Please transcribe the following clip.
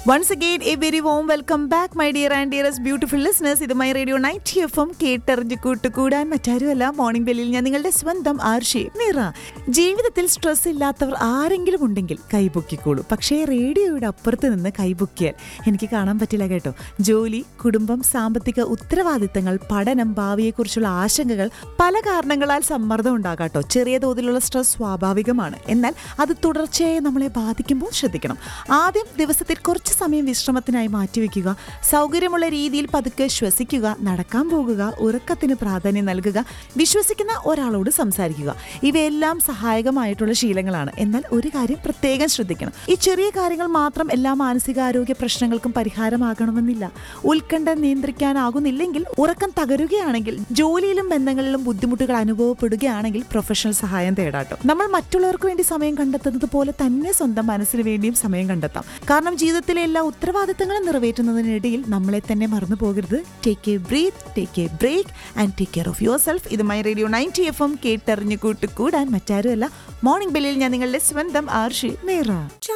once again a very warm welcome back my dear and dearest beautiful listeners ഇത് my radio night F M കേട്ടറിഞ്ഞ് കൂട്ടുകൂടാൻ മറ്റാരുമല്ല morning ബെല്ലിൽ ഞാൻ നിങ്ങളുടെ സ്വന്തം ആർഷി നിറ ജീവിതത്തിൽ സ്ട്രെസ് ഇല്ലാത്തവർ ആരെങ്കിലും ഉണ്ടെങ്കിൽ കൈപൊക്കിക്കോളൂ പക്ഷേ റേഡിയോയുടെ അപ്പുറത്ത് നിന്ന് കൈപൊക്കിയാൽ എനിക്ക് കാണാൻ പറ്റില്ല കേട്ടോ ജോലി കുടുംബം സാമ്പത്തിക ഉത്തരവാദിത്തങ്ങൾ പഠനം ഭാവിയെക്കുറിച്ചുള്ള ആശങ്കകൾ പല കാരണങ്ങളാൽ സമ്മർദ്ദം ഉണ്ടാകാട്ടോ ചെറിയ തോതിലുള്ള സ്ട്രെസ് സ്വാഭാവികമാണ് എന്നാൽ അത് തുടർച്ചയായി നമ്മളെ ബാധിക്കുമ്പോൾ ശ്രദ്ധിക്കണം ആദ്യം ദിവസത്തിൽ കുറച്ച് സമയം വിശ്രമത്തിനായി മാറ്റിവെക്കുക സൗകര്യമുള്ള രീതിയിൽ പതുക്കെ ശ്വസിക്കുക നടക്കാൻ പോകുക ഉറക്കത്തിന് പ്രാധാന്യം നൽകുക വിശ്വസിക്കുന്ന ഒരാളോട് സംസാരിക്കുക ഇവയെല്ലാം സഹായകമായിട്ടുള്ള ശീലങ്ങളാണ് എന്നാൽ ഒരു കാര്യം പ്രത്യേകം ശ്രദ്ധിക്കണം ഈ ചെറിയ കാര്യങ്ങൾ മാത്രം എല്ലാ മാനസികാരോഗ്യ പ്രശ്നങ്ങൾക്കും പരിഹാരമാകണമെന്നില്ല ഉത്കണ്ഠ നിയന്ത്രിക്കാനാകുന്നില്ലെങ്കിൽ ഉറക്കം തകരുകയാണെങ്കിൽ ജോലിയിലും ബന്ധങ്ങളിലും ബുദ്ധിമുട്ടുകൾ അനുഭവപ്പെടുകയാണെങ്കിൽ പ്രൊഫഷണൽ സഹായം തേടാട്ടോ നമ്മൾ മറ്റുള്ളവർക്ക് വേണ്ടി സമയം കണ്ടെത്തുന്നത് പോലെ തന്നെ സ്വന്തം മനസ്സിന് വേണ്ടിയും സമയം കണ്ടെത്താം കാരണം ജീവിതത്തിലെ എല്ലാ ഉത്തരവാദിത്തങ്ങളും നിറവേറ്റുന്നതിനിടയിൽ നമ്മളെ തന്നെ മറന്നു പോകരുത് take a breath take a break and take care of yourself ഇത് my radio ninety F M കേട്ടറിഞ്ഞു കൂട്ടുകൂടാൻ മറ്റാരുമല്ല മോർണിംഗ് ബെല്ലിൽ ഞാൻ നിങ്ങളുടെ സ്വന്തം ആർഷി നേറ